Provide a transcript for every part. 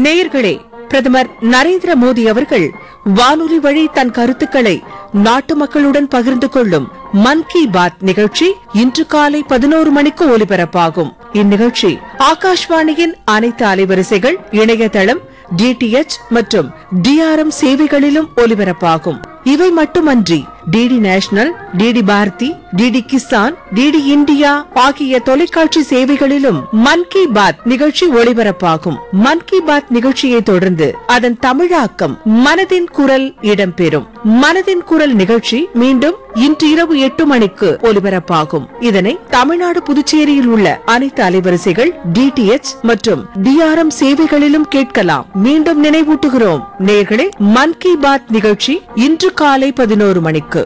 நேயர்களே பிரதமர் நரேந்திர மோடி அவர்கள் வானொலி வழி தன் கருத்துக்களை நாட்டு மக்களுடன் பகிர்ந்து கொள்ளும் மன் கி பாத் நிகழ்ச்சி இன்று காலை பதினோரு மணிக்கு ஒலிபரப்பாகும் இந்நிகழ்ச்சி ஆகாஷ்வாணியின் அனைத்து அலைவரிசைகள் இணையதளம் டிடிஎச் மற்றும் டிஆர்எம் சேவைகளிலும் ஒலிபரப்பாகும் இவை மட்டுமன்றி DD national DD Bharati DD Kisan DD India ஆகிய தொலைக்காட்சி சேவைகளிலும் மன் கி பாத் நிகழ்ச்சி ஒளிபரப்பாகும் மன் கி பாத் நிகழ்ச்சியை தொடர்ந்து அதன் தமிழாக்கம் மனதின் குரல் இடம்பெறும் மனதின் குரல் நிகழ்ச்சி மீண்டும் இன்று இரவு எட்டு மணிக்கு ஒலிபரப்பாகும் இதனை தமிழ்நாடு புதுச்சேரியில் உள்ள அனைத்து அலைவரிசைகள் டிடிஎச் மற்றும் டிஆர்எம் சேவைகளிலும் கேட்கலாம் மீண்டும் நினைவூட்டுகிறோம் நேர்களே மன் கி பாத் நிகழ்ச்சி இன்று காலை பதினோரு மணிக்கு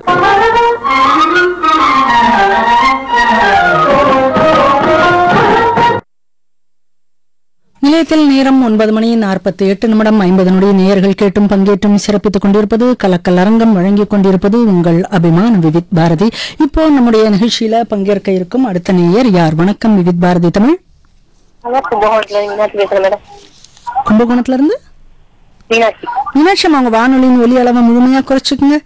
நிலையத்தில் நேரம் ஒன்பது மணி நாற்பத்தி எட்டு நிமிடம் ஐம்பது நொடி நேயர்கள் கேட்டும் பங்கேற்றும் சிறப்பித்துக் கொண்டிருப்பது கலக்கல் அரங்கம் வழங்கிக் கொண்டிருப்பது உங்கள் அபிமான விவித் பாரதி இப்போ நம்முடைய நிகழ்ச்சியில பங்கேற்க இருக்கும் அடுத்த நேயர் யார் வணக்கம் விவித் பாரதி தமிழ் ஹலோ கும்பகோணத்துல மீனாட்சி பேசுறேன் மேடம் கும்பகோணத்துல இருந்து மீனாட்சி மீனாட்சி அம்மா, உங்க வானொலியின் ஒலி அளவை முழுமையா குறைச்சுக்குங்க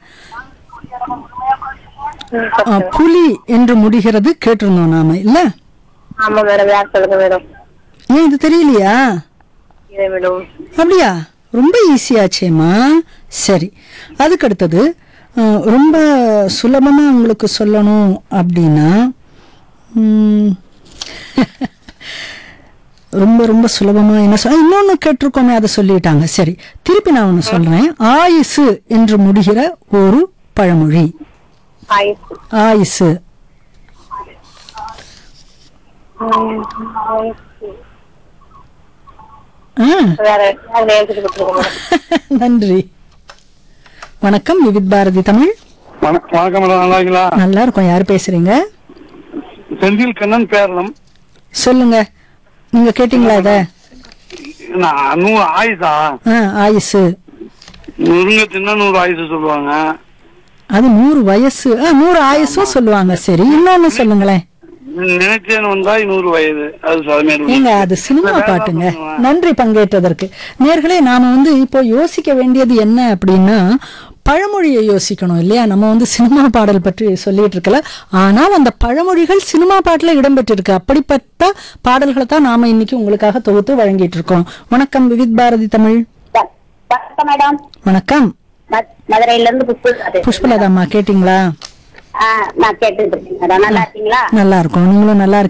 ஆ, புலி என்று முடிகிறது கேட்டிருந்தோம் நாம இல்ல ஆமா மேடம் யார் சொல்லுங்க மேடம் ஏன் இது தெரியலையா இதே மேடம் அப்படியா ரொம்ப ஈஸியாச்சேம்மா சரி அதுக்கு அடுத்தது அஹ், ரொம்ப சுலபமா உங்களுக்கு சொல்லணும் அப்படின்னா ம், ரொம்ப ரொம்ப சுலபமா என்ன சொல்ல இன்னொன்னு கேட்டிருக்கோமே அதை சொல்லிட்டாங்க சரி திருப்பி நான் ஒன்று சொல்றேன் ஆயுசு என்று முடிகிற ஒரு பழமொழி ஆயுசு ஆயுசு ம், ஆயுசு. ஆ, வேற வேற நேரத்துக்கு கொடுத்துருங்க மேடம் நன்றி வணக்கம் விவித் பாரதி தமிழ் வணக்கம் வணக்கம் மேடம் நல்லா இருக்கீங்களா நல்லா இருக்கும் யார் பேசுறீங்க செந்தில் கண்ணன் பேரளம் சொல்லுங்க நீங்க கேட்டீங்களா இத நான் நூறு ஆயுசா ஆ, ஆயுசு நுறுங்க தின்ன நூறு ஆயுசு சொல்லுவாங்க அது நூறு வயசு ஆ, நூறு ஆயுசும் சொல்லுவாங்க சரி இன்னொன்னு சொல்லுங்களேன் நினைச்சேன் வந்தா நூறு வயது அது சதமேறு ஏங்க அது சினிமா பாட்டுங்க நன்றி பங்கேற்றதற்கு நேர்களே நாம வந்து இப்போ யோசிக்க வேண்டியது என்ன அப்படின்னா பழமொழியை யோசிக்கணும் இல்லையா நம்ம வந்து சினிமா பாடல் பற்றி சொல்லிட்டு இருக்கல ஆனால் அந்த பழமொழிகள் சினிமா பாட்டுல இடம்பெற்றிருக்கு அப்படிப்பட்ட பாடல்களை தான் நாம இன்னைக்கு உங்களுக்காக தொகுத்து வழங்கிட்டு இருக்கோம் வணக்கம் விவித் பாரதி தமிழ் வ- வணக்கம் மேடம் வணக்கம் ம- மதுரையில இருந்து புஷ்பு புஷ்பலதாம்மா கேட்டிங்களா நான் கேட்டுட்டு இருக்கேன் மேடம் நல்லா இருக்கீங்களா நல்லா இருக்கும் நீங்களும் நல்லா இருக்கீங்களா?